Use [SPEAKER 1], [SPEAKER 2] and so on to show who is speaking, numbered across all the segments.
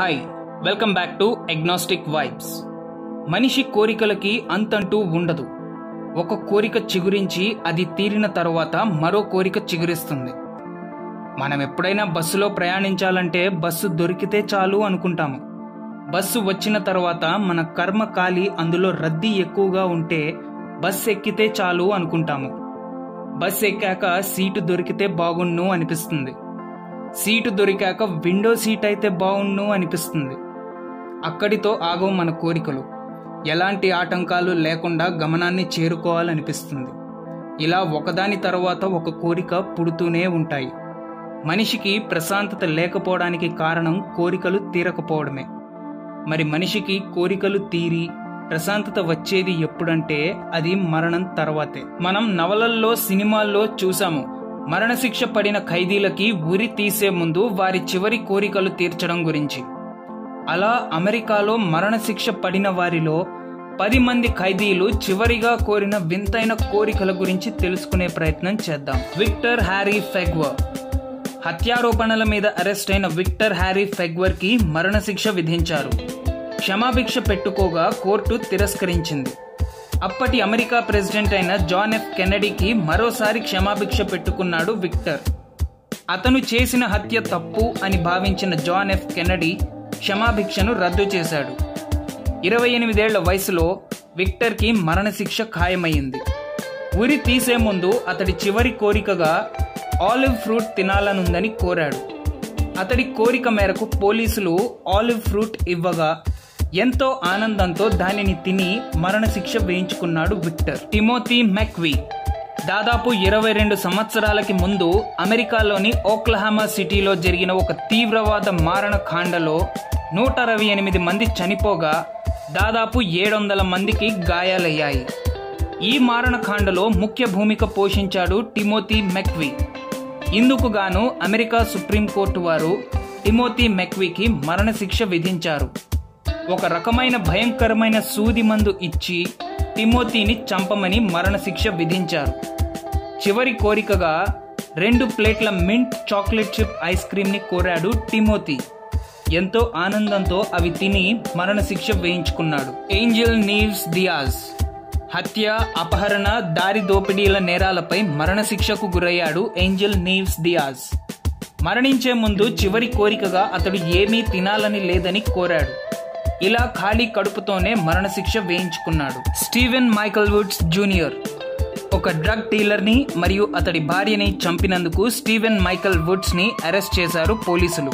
[SPEAKER 1] hi welcome back to agnostic vibes మనిషి కోరికలకి అంతంటూ ఉండదు ఒక కోరిక చిగురించి అది తీరిన తర్వాత మరో కోరిక చిగురిస్తుంది మనం ఎప్పుడైనా బస్సులో ప్రయాణించాలంటే బస్సు దొరికితే చాలు అనుకుంటాము బస్సు వచ్చిన తర్వాత మన కర్మ కాలి అందులో రద్దీ ఎక్కువగా ఉంటే బస్సు ఎక్కితే చాలు అనుకుంటాము బస్ ఎక్కాక సీటు దొరికితే బాగుండు అనిపిస్తుంది సీటు దొరికాక విండో సీట్ అయితే బాగుండు అనిపిస్తుంది అక్కడితో ఆగవు మన కోరికలు ఎలాంటి ఆటంకాలు లేకుండా గమనాన్ని చేరుకోవాలనిపిస్తుంది ఇలా ఒకదాని తర్వాత ఒక కోరిక పుడుతూనే ఉంటాయి మనిషికి ప్రశాంతత లేకపోవడానికి కారణం కోరికలు తీరకపోవడమే మరి మనిషికి కోరికలు తీరి ప్రశాంతత వచ్చేది ఎప్పుడంటే అది మరణం తర్వాతే మనం నవలల్లో సినిమాల్లో చూసాము మరణశిక్ష పడిన ఖైదీలకి ఉరి తీసే ముందు వారి చివరి కోరికలు తీర్చడం గురించి అలా అమెరికాలో మరణశిక్ష పడిన వారిలో పది మంది ఖైదీలు చివరిగా కోరిన వింతైన కోరికల గురించి తెలుసుకునే ప్రయత్నం చేద్దాం విక్టర్ హ్యారీ ఫెగ్వర్ హత్యారోపణల మీద అరెస్ట్ అయిన విక్టర్ హ్యారీ ఫెగ్వర్ కి మరణశిక్ష విధించారు క్షమాభిక్ష పెట్టుకోగా కోర్టు తిరస్కరించింది అప్పటి అమెరికా ప్రెసిడెంట్ అయిన జాన్ ఎఫ్ కెనడీకి మరోసారి క్షమాభిక్ష పెట్టుకున్నాడు విక్టర్ అతను చేసిన హత్య తప్పు అని భావించిన జాన్ ఎఫ్ కెనడీ క్షమాభిక్షను రద్దు చేశాడు ఇరవై ఎనిమిదేళ్ల వయసులో విక్టర్కి మరణశిక్ష ఖాయమైంది ఉరి తీసే ముందు అతడి చివరి కోరికగా ఆలివ్ ఫ్రూట్ తినాలనుందని కోరాడు అతడి కోరిక మేరకు పోలీసులు ఆలివ్ ఫ్రూట్ ఇవ్వగా ఎంతో ఆనందంతో దానిని తిని మరణశిక్ష వేయించుకున్నాడు విక్టర్ టిమోతి మెక్వీ దాదాపు ఇరవై రెండు సంవత్సరాలకి ముందు అమెరికాలోని ఓక్లహామా సిటీలో జరిగిన ఒక తీవ్రవాద మారణ కాండలో నూట అరవై ఎనిమిది మంది చనిపోగా దాదాపు ఏడు వందల మందికి గాయాలయ్యాయి ఈ మారణకాండలో ముఖ్య భూమిక పోషించాడు టిమోతి మెక్వీ ఇందుకు గాను అమెరికా సుప్రీంకోర్టు వారు టిమోతి మెక్వీకి మరణశిక్ష విధించారు ఒక రకమైన భయంకరమైన సూది మందు ఇచ్చి టిమోతిని చంపమని మరణశిక్ష విధించారు చివరి కోరికగా రెండు ప్లేట్ల mint chocolate chip ice cream ని కోరాడు టిమోతి ఎంతో ఆనందంతో అవి తిని మరణశిక్ష వేయించుకున్నాడు ఏంజల్ నీవ్స్ దియాజ్ హత్య అపహరణ దారి దోపిడీల నేరాలపై మరణశిక్షకు గురయ్యాడు ఏంజల్ నీవ్స్ దియాజ్ మరణించే ముందు చివరి కోరికగా అతడు ఏమీ తినాలని లేదని కోరాడు ఇలా ఖాళీ కడుపుతోనే మరణశిక్ష వేయించుకున్నాడు స్టీవెన్ మైకల్ వుడ్స్ జూనియర్ ఒక డ్రగ్ డీలర్ని మరియు అతడి భార్యని చంపినందుకు స్టీవెన్ మైకల్ వుడ్స్ ని అరెస్ట్ చేశారు పోలీసులు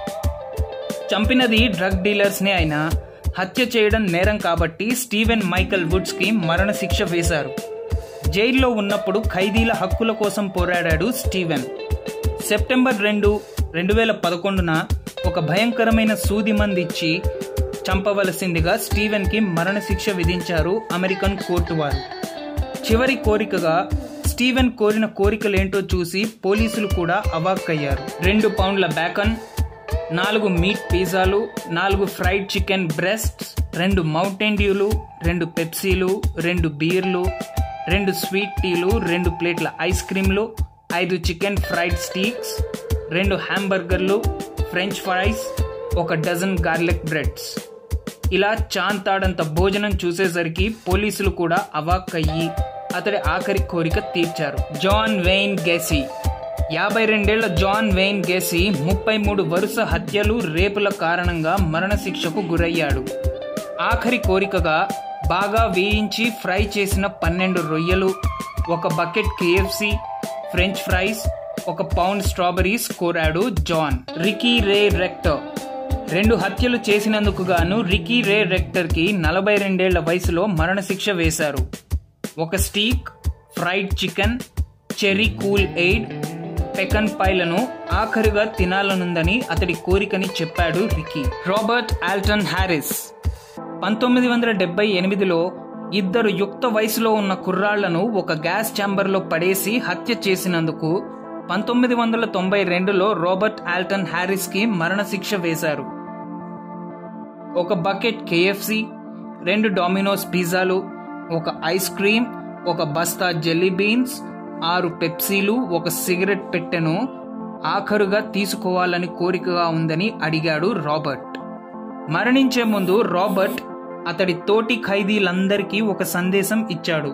[SPEAKER 1] చంపినది డ్రగ్ డీలర్స్నే అయినా హత్య చేయడం నేరం కాబట్టి స్టీవెన్ మైకల్ వుడ్స్ కి మరణశిక్ష వేశారు జైల్లో ఉన్నప్పుడు ఖైదీల హక్కుల కోసం పోరాడాడు స్టీవెన్ సెప్టెంబర్ రెండు రెండు వేల పదకొండున ఒక భయంకరమైన సూది మంది ఇచ్చి చంపవలసిందిగా స్టీవెన్కి మరణశిక్ష విధించారు అమెరికన్ కోర్టు వారు చివరి కోరికగా స్టీవెన్ కోరిన కోరికలేంటో చూసి పోలీసులు కూడా అవాక్కయ్యారు రెండు పౌండ్ల బ్యాకన్ నాలుగు మీట్ పిజ్జాలు నాలుగు ఫ్రైడ్ చికెన్ బ్రెస్ట్స్ రెండు మౌంటైన్ డ్యూలు రెండు పెప్సీలు రెండు బీర్లు రెండు స్వీట్ టీలు రెండు ప్లేట్ల ఐస్ క్రీమ్లు ఐదు చికెన్ ఫ్రైడ్ స్టీక్స్ రెండు హ్యాంబర్గర్లు ఫ్రెంచ్ ఫ్రైస్ ఒక డజన్ గార్లిక్ బ్రెడ్స్ ఇలా చాంతాడంత భోజనం చూసేసరికి పోలీసులు కూడా అవాక్కయ్యి అతడి ఆఖరి కోరిక తీర్చారు జాన్ వెయిన్ గేసీ యాభై రెండేళ్ల జాన్ వెయిన్ గేసీ ముప్పై మూడు వరుస హత్యలు రేపుల కారణంగా మరణశిక్షకు గురయ్యాడు ఆఖరి కోరికగా బాగా వేయించి ఫ్రై చేసిన పన్నెండు రొయ్యలు ఒక బకెట్ కేఎఫ్సి ఫ్రెంచ్ ఫ్రైస్ ఒక పౌండ్ స్ట్రాబెరీస్ కోరాడు జాన్ రికీ రే రెక్టర్ రెండు హత్యలు చేసినందుకు గాను రికీ రే రెక్టర్కి నలభై రెండేళ్ల వయసులో మరణశిక్ష వేశారు ఒక steak fried chicken cherry Kool-Aid pecan పైలను ఆఖరుగా తినాలనుందని అతడి కోరికని చెప్పాడు రికీ రాబర్ట్ ఆల్టన్ హ్యారిస్ పంతొమ్మిది వందల డెబ్బై ఎనిమిదిలో ఇద్దరు యుక్త వయసులో ఉన్న కుర్రాళ్లను ఒక గ్యాస్ ఛాంబర్లో పడేసి హత్య చేసినందుకు పంతొమ్మిది వందల తొంభై రెండులో రాబర్ట్ ఆల్టన్ హ్యారిస్కి మరణశిక్ష వేశారు ఒక బకెట్ కేఎఫ్సి రెండు డామినోస్ పిజ్జాలు ఒక ఐస్ క్రీమ్ ఒక బస్తా జెల్లీ బీన్స్ ఆరు పెప్సీలు ఒక సిగరెట్ పెట్టెను ఆఖరుగా తీసుకోవాలని కోరికగా ఉందని అడిగాడు రాబర్ట్ మరణించే ముందు రాబర్ట్ అతడి తోటి ఖైదీలందరికీ ఒక సందేశం ఇచ్చాడు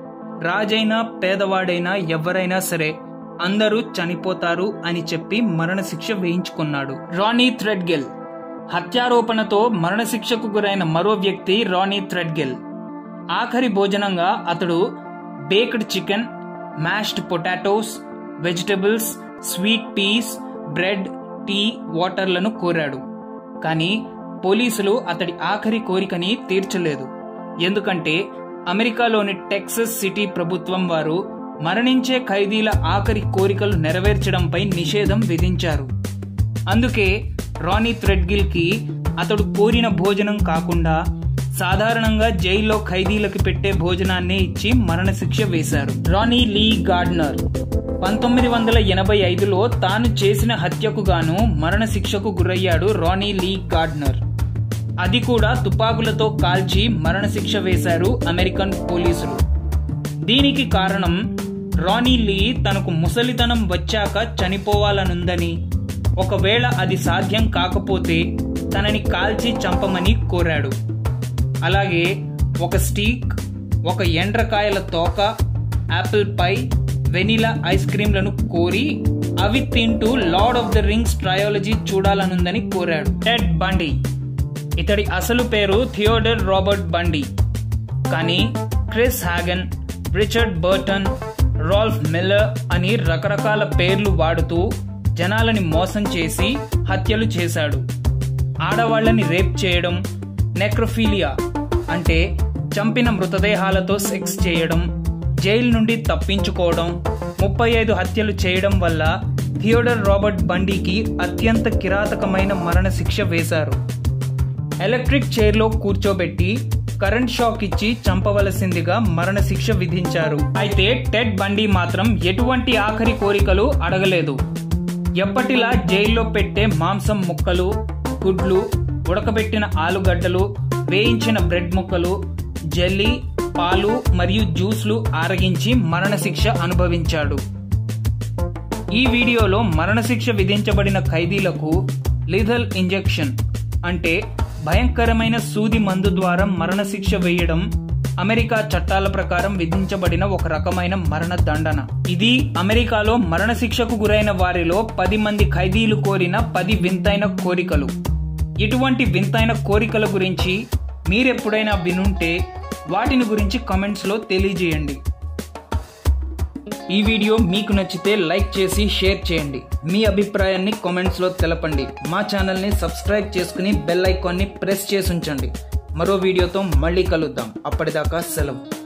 [SPEAKER 1] రాజైనా పేదవాడైనా ఎవరైనా సరే అందరూ చనిపోతారు అని చెప్పి మరణశిక్ష వేయించుకున్నాడు రానీ థ్రెడ్గెల్ హత్యారోపణతో మరణశిక్షకు గురైన మరో వ్యక్తి రానీ థ్రెడ్గెల్ ఆఖరి భోజనంగా అతడు baked chicken mashed potatoes vegetables sweet peas bread tea వాటర్లను కోరాడు కానీ పోలీసులు అతడి ఆఖరి కోరికని తీర్చలేదు ఎందుకంటే అమెరికాలోని టెక్సస్ సిటీ ప్రభుత్వం వారు మరణించే ఖైదీల ఆఖరి కోరికలు నెరవేర్చడంపై నిషేధం విధించారు అందుకే రానీ థ్రెడ్గిల్కి అతడు కోరిన భోజనం కాకుండా సాధారణంగా జైల్లో ఖైదీలకు పెట్టే భోజనాన్నే ఇచ్చి మరణశిక్ష వేశారు రానీ లీ గార్డ్నర్ పంతొమ్మిది వందల ఎనభై ఐదులో తాను చేసిన హత్యకు గాను మరణశిక్షకు గురయ్యాడు రానీ లీ గార్డ్నర్ అది కూడా తుపాకులతో కాల్చి మరణశిక్ష వేశారు అమెరికన్ పోలీసులు దీనికి కారణం రానీ లీ తనకు ముసలితనం వచ్చాక చనిపోవాలనుందని ఒకవేళ అది సాధ్యం కాకపోతే తనని కాల్చి చంపమని కోరాడు అలాగే ఒక స్టీక్ ఒక ఎండ్రకాయల తోక యాపిల్ పై వెనిలా ఐస్ క్రీంలను కోరి అవి తింటూ Lord of the Rings trilogy చూడాలనుందని కోరాడు టెడ్ బండి ఇతడి అసలు పేరు థియోడర్ రాబర్ట్ బండి కానీ Chris Hagan Richard Burton Ralph Miller అని రకరకాల పేర్లు వాడుతూ జనాలని మోసం చేసి హత్యలు చేశాడు ఆడవాళ్లని రేప్ చేయడం నెక్రోఫీలియా అంటే చంపిన మృతదేహాలతో సెక్స్ చేయడం జైలు నుండి తప్పించుకోవడం ముప్పై ఐదు హత్యలు చేయడం వల్ల థియోడర్ రాబర్ట్ బండీకి అత్యంత కిరాతకమైన మరణ శిక్ష వేశారు ఎలక్ట్రిక్ చైర్లో కూర్చోబెట్టి కరెంట్ షాక్ ఇచ్చి చంపవలసిందిగా మరణశిక్ష విధించారు అయితే టెడ్ బండి మాత్రం ఎటువంటి ఆఖరి కోరికలు అడగలేదు ఎప్పటిలా జైల్లో పెట్టే మాంసం ముక్కలు గుడ్లు ఉడకబెట్టిన ఆలుగడ్డలు వేయించిన బ్రెడ్ ముక్కలు జెల్లీ పాలు మరియు జ్యూస్లు ఆరగించి మరణశిక్ష అనుభవించాడు ఈ వీడియోలో మరణశిక్ష విధించబడిన ఖైదీలకు లీథల్ ఇంజెక్షన్ అంటే భయంకరమైన సూది మందు ద్వారా మరణశిక్ష వేయడం అమెరికా చట్టాల ప్రకారం విధించబడిన ఒక రకమైన మరణ దండన ఇది అమెరికాలో మరణశిక్షకు గురైన వారిలో పది మంది ఖైదీలు కోరిన పది వింతైన కోరికలు ఇటువంటి వింతైన కోరికల గురించి మీరెప్పుడైనా వినుంటే వాటిని గురించి కమెంట్స్లో తెలియజేయండి ఈ వీడియో మీకు నచ్చితే లైక్ చేసి షేర్ చేయండి మీ అభిప్రాయాన్ని కామెంట్స్లో తెలపండి మా ఛానల్ని సబ్స్క్రైబ్ చేసుకుని బెల్ ఐకాన్ని ప్రెస్ చేసి ఉంచండి మరో వీడియోతో మళ్ళీ కలుద్దాం అప్పటిదాకా సెలవు